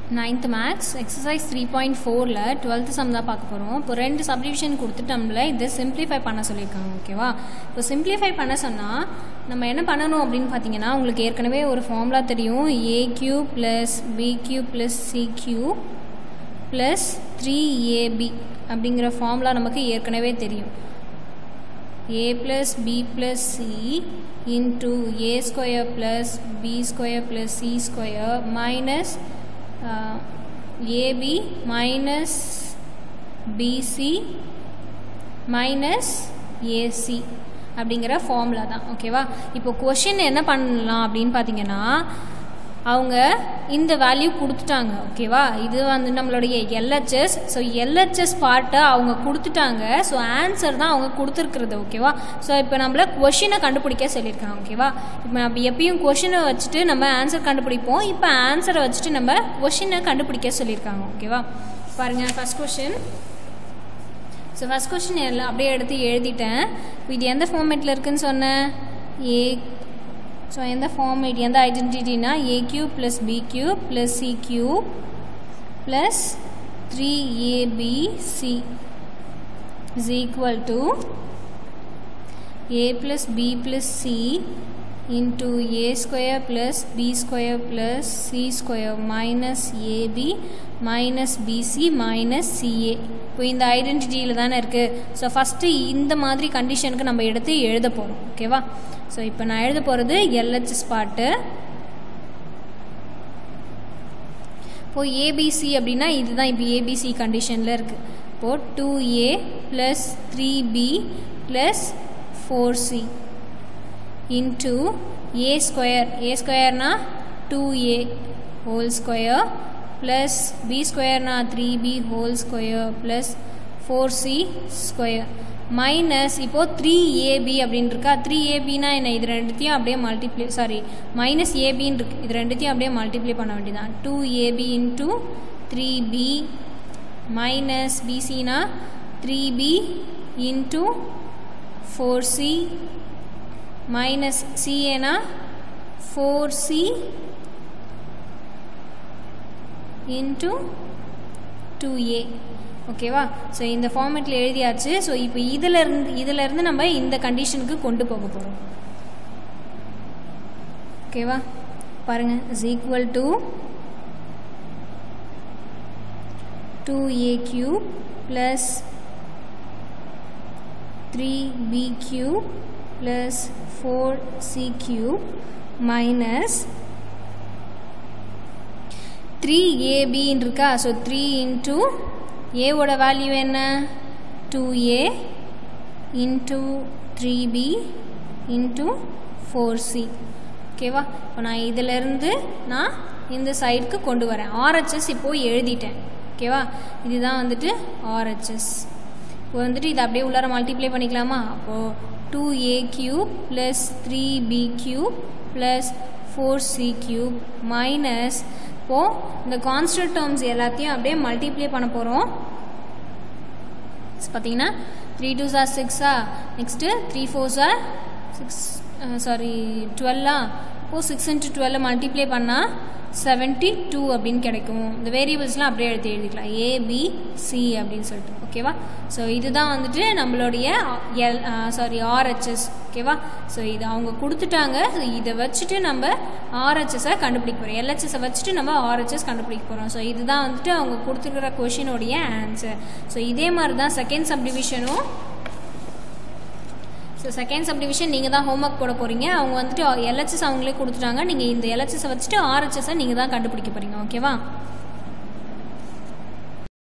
ninth maths exercise three point ஃபோரில் twelfth sum தான் பார்க்க போகிறோம் இப்போ ரெண்டு சப்டிவிஷன் கொடுத்துட்டு நம்மள இதை சிம்பிளிஃபை பண்ண சொல்லியிருக்காங்க ஓகேவா இப்போ சிம்பிளிஃபை பண்ண சொன்னால் நம்ம என்ன பண்ணணும் அப்படின்னு பார்த்தீங்கன்னா உங்களுக்கு ஏற்கனவே ஒரு ஃபார்முலா தெரியும் A cube plus B cube plus C cube plus three AB அப்படிங்கிற ஃபார்முலா நமக்கு ஏற்கனவே தெரியும் a plus b plus c into a square plus b square plus c square minus uh, ab minus bc minus ac அப்படிங்கிற formula தான் ஓகேவா இப்போ question என்ன பண்ணலாம் அப்படின்னு பார்த்தீங்கன்னா அவங்க இந்த வேல்யூ கொடுத்துட்டாங்க ஓகேவா இது வந்து நம்மளுடைய எல்ஹெச்எஸ் ஸோ எல்ஹெச்எஸ் பார்ட்டை அவங்க கொடுத்துட்டாங்க ஸோ ஆன்சர் தான் அவங்க கொடுத்துருக்குறது ஓகேவா ஸோ இப்போ நம்மள கொஷினை கண்டுபிடிக்க சொல்லியிருக்காங்க ஓகேவா இப்போ நம்ம எப்பயும் கொஷினை வச்சுட்டு நம்ம ஆன்சர் கண்டுபிடிப்போம் இப்போ ஆன்சரை வச்சுட்டு நம்ம கொஷினை கண்டுபிடிக்க சொல்லியிருக்காங்க ஓகேவா பாருங்கள் first question so first question எல்லாம் அப்படியே எடுத்து எழுதிட்டேன் இது எந்த ஃபார்மேட்டில் இருக்குன்னு சொன்னேன் ஏ ஸோ எந்த ஃபார்மேட் எந்த ஐடென்டிட்டினா A cube plus B cube plus C cube plus three ABC is equal to A plus B plus C into A square plus B square plus C square minus AB minus BC minus CA இப்போ இந்த ஐடென்டிட்டியில் தானே இருக்குது so first இந்த மாதிரி கண்டிஷனுக்கு நம்ம எடுத்து எழுத போகிறோம் ஓகேவா ஸோ இப்போ நான் எழுத போகிறது எல்ஹெச்எஸ் பாட்டு இப்போது ஏபிசி அப்படின்னா இதுதான் இப்போ ஏபிசி கண்டிஷனில் இருக்குது இப்போது two A plus three B plus four C into A square A ஸ்கொயர்னா two A whole square plus B ஸ்கொயர்னா three B whole square plus four C square minus இப்போது த்ரீ ஏபி அப்படின்னு இருக்கா த்ரீ ஏபினா என்ன இது ரெண்டுத்தையும் அப்படியே மல்டிப்ளை சாரி மைனஸ் ஏபின்னு இருக்கு இது ரெண்டுத்தையும் அப்படியே மல்டிப்ளை பண்ண வேண்டியதான் two A B into three B minus பிசினா three B into four C minus சிஏனா four C into two A ஓகேவா ஸோ இந்த ஃபார்மேட்டில் எழுதியாச்சு ஸோ இப்போ இதிலேருந்து இதிலேருந்து நம்ம இந்த கண்டிஷனுக்கு கொண்டு போக போகிறோம் ஓகேவா பாருங்கள் is equal to two A cube plus three B cube plus four C cube minus three ஏபின்னு இருக்கா ஸோ த்ரீ இன்ட்டு ஏவோட வேல்யூ என்ன two A into three B into four C ஓகேவா இப்போ நான் இதிலேருந்து நான் இந்த சைடுக்கு கொண்டு வரேன் ஆர்ஹெச்எஸ் இப்போது எழுதிட்டேன் ஓகேவா இதுதான் வந்துட்டு ஆர்ஹெச்எஸ் இப்போ வந்துட்டு இதை அப்படியே உள்ளார மல்டிப்ளை பண்ணிக்கலாமா அப்போது two A cube plus three B cube plus four C cube minus இப்போது இந்த கான்ஸ்டன்ட் டேர்ம்ஸ் எல்லாத்தையும் அப்படியே மல்டிப்ளை பண்ண போகிறோம் பார்த்தீங்கன்னா த்ரீ டூ சார் சிக்ஸா next three four are six sorry டுவெல்லா இப்போது சிக்ஸ் இன்ட்டு டுவெல்லை மல்டிப்ளை பண்ணால் செவன்ட்டி டூ அப்படின்னு கிடைக்கும் இந்த வேரியபிள்ஸ்லாம் அப்படியே எடுத்து எழுதிக்கலாம் ஏபிசி அப்படின்னு சொல்லிட்டு ஓகேவா ஸோ இதுதான் வந்துட்டு நம்மளுடைய எல் சாரி ஆர்ஹெச்எஸ் ஓகேவா ஸோ இது அவங்க கொடுத்துட்டாங்க ஸோ இதை வச்சுட்டு நம்ம ஆர்ஹெச்எஸை கண்டுபிடிக்க போகிறோம் எல்ஹெச்எஸை வச்சுட்டு நம்ம ஆர்ஹெச்எஸ் கண்டுபிடிக்க போகிறோம் ஸோ இதுதான் வந்துட்டு அவங்க கொடுத்துருக்கிற கொஷினுடைய ஆன்சர் ஸோ இதே மாதிரி தான் செகண்ட் சப்டிவிஷனும் ஸோ செகண்ட் சப்டிவிஷன் நீங்கள் தான் ஹோம்ஒர்க் போட போகிறீங்க அவங்க வந்துட்டு எல்ஹெச்எஸ் அவங்களே கொடுத்துட்டாங்க நீங்கள் இந்த எல்ஹெச்எஸை வச்சுட்டு ஆர்ஹெச்எஸை நீங்கள் தான் கண்டுபிடிக்க போகிறீங்க ஓகேவா